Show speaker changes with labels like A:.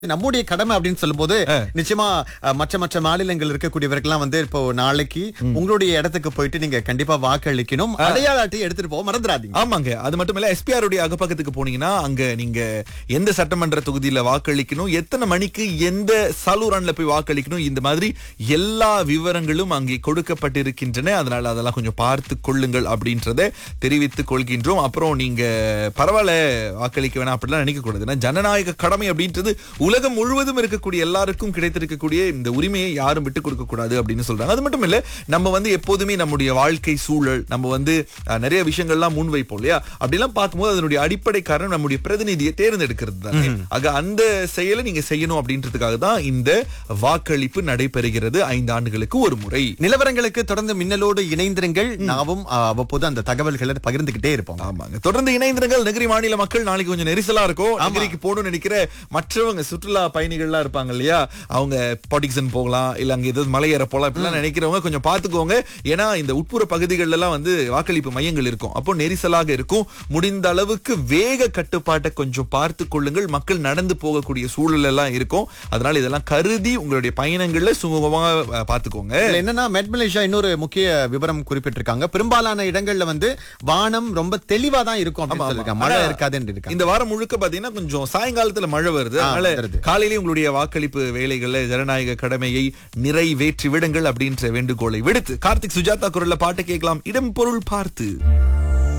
A: நம்முடைய கடமை அப்படின்னு சொல்லும்போது நிச்சயமா அஹ், மற்ற மற்ற மாநிலங்கள் இருக்கக்கூடியவர்கள்லாம் வந்து இப்போ நாளைக்கு உங்களுடைய இடத்துக்கு போயிட்டு நீங்க கண்டிப்பா வாக்களிக்கணும் அடையாள அட்டையை எடுத்துட்டு போக மறந்துடாதீங்க
B: ஆமாங்க அது மட்டும் இல்ல எஸ்பிஆர் உடைய அகப்பக்கத்துக்கு போனீங்கன்னா அங்க நீங்க எந்த சட்டமன்ற தொகுதியில வாக்களிக்கணும் எத்தனை மணிக்கு எந்த சலூரான்ல போய் வாக்களிக்கணும் இந்த மாதிரி எல்லா விவரங்களும் அங்கே கொடுக்கப்பட்டிருக்கின்றன அதனால அதெல்லாம் கொஞ்சம் பார்த்து கொள்ளுங்கள் அப்படின்றத தெரிவித்துக் கொள்கின்றோம் அப்புறம் நீங்க பரவாயில்ல வாக்களிக்க வேணாம் அப்படிலாம் நினைக்க கூடாது ஏன்னா ஜனநாயக கடமை அப்படின்றது உலகம் முழுவதும் இருக்கக்கூடிய எல்லாருக்கும் கிடைத்திருக்கக்கூடிய இந்த உரிமையை யாரும் விட்டு கொடுக்க கூடாது அப்படின்னு சொல்றாங்க அது மட்டும் இல்ல நம்ம வந்து எப்போதுமே நம்முடைய வாழ்க்கை சூழல் நம்ம வந்து அஹ், நிறைய விஷயங்கள்லாம் முன்வைப்போம் இல்லையா அப்படிலாம் பார்க்கும்போது அதனுடைய அடிப்படை காரணம் நம்முடைய பிரதிநிதியை தேர்ந்தெடுக்கிறது தானே ஆக அந்த செயலை நீங்க செய்யணும் அப்படின்றதுக்காக தான் இந்த வாக்களிப்பு நடைபெறுகிறது ஐந்து ஆண்டுகளுக்கு ஒரு முறை
A: நிலவரங்களுக்கு தொடர்ந்து மின்னலோடு இணைந்திருங்கள் நாமும் அஹ், அவ்வப்போது அந்த தகவல்களை பகிர்ந்துகிட்டே இருப்போம்
B: ஆமாங்க தொடர்ந்து இணைந்திருங்கள் நெகிரி மாநில மக்கள் நாளைக்கு கொஞ்சம் நெரிசலா இருக்கும் நெகிரிக்கு போகணும்னு நினைக்கிற மற்றவங்க சுற்றுலா பயணிகள்லாம் இருப்பாங்க இல்லையா அவங்க பாட்டிக்சன் போகலாம் இல்ல அங்க ஏதாவது மலை ஏற போலாம் இப்படிலாம் நினைக்கிறவங்க கொஞ்சம் பாத்துக்கோங்க ஏன்னா இந்த உட்புற பகுதிகள்ல எல்லாம் வந்து வாக்களிப்பு மையங்கள் இருக்கும் அப்போ நெரிசலாக இருக்கும் முடிந்த அளவுக்கு வேக கட்டுப்பாட்டை கொஞ்சம் பார்த்து கொள்ளுங்கள் மக்கள் நடந்து போகக்கூடிய சூழல் எல்லாம் இருக்கும் அதனால இதெல்லாம் கருதி உங்களுடைய பயணங்கள்ல சுமூகமா அஹ், பாத்துக்கோங்க
A: இதுல என்னன்னா மெட் மலேசியா இன்னொரு முக்கிய விவரம் குறிப்பிட்டிருக்காங்க பெரும்பாலான இடங்கள்ல வந்து வானம் ரொம்ப தெளிவா தான் இருக்கும் அப்படின்னு சொல்லிருக்காங்க மழை இருக்காதுன்னு இருக்காங்க
B: இந்த வாரம் முழுக்க பாத்தீங்கன்னா கொஞ்சம் சாயங்காலத்துல மழை வருது அதனால
A: வருது.
B: காலையிலேயே உங்களுடைய வாக்களிப்பு வேலைகள்ல ஜனநாயக கடமையை நிறைவேற்றி விடுங்கள் அப்படின்ற வேண்டுகோளை விடுத்து கார்த்திக் சுஜாதா குரல்ல பாட்டு கேட்கலாம் இடம் பொருள் பார்த்து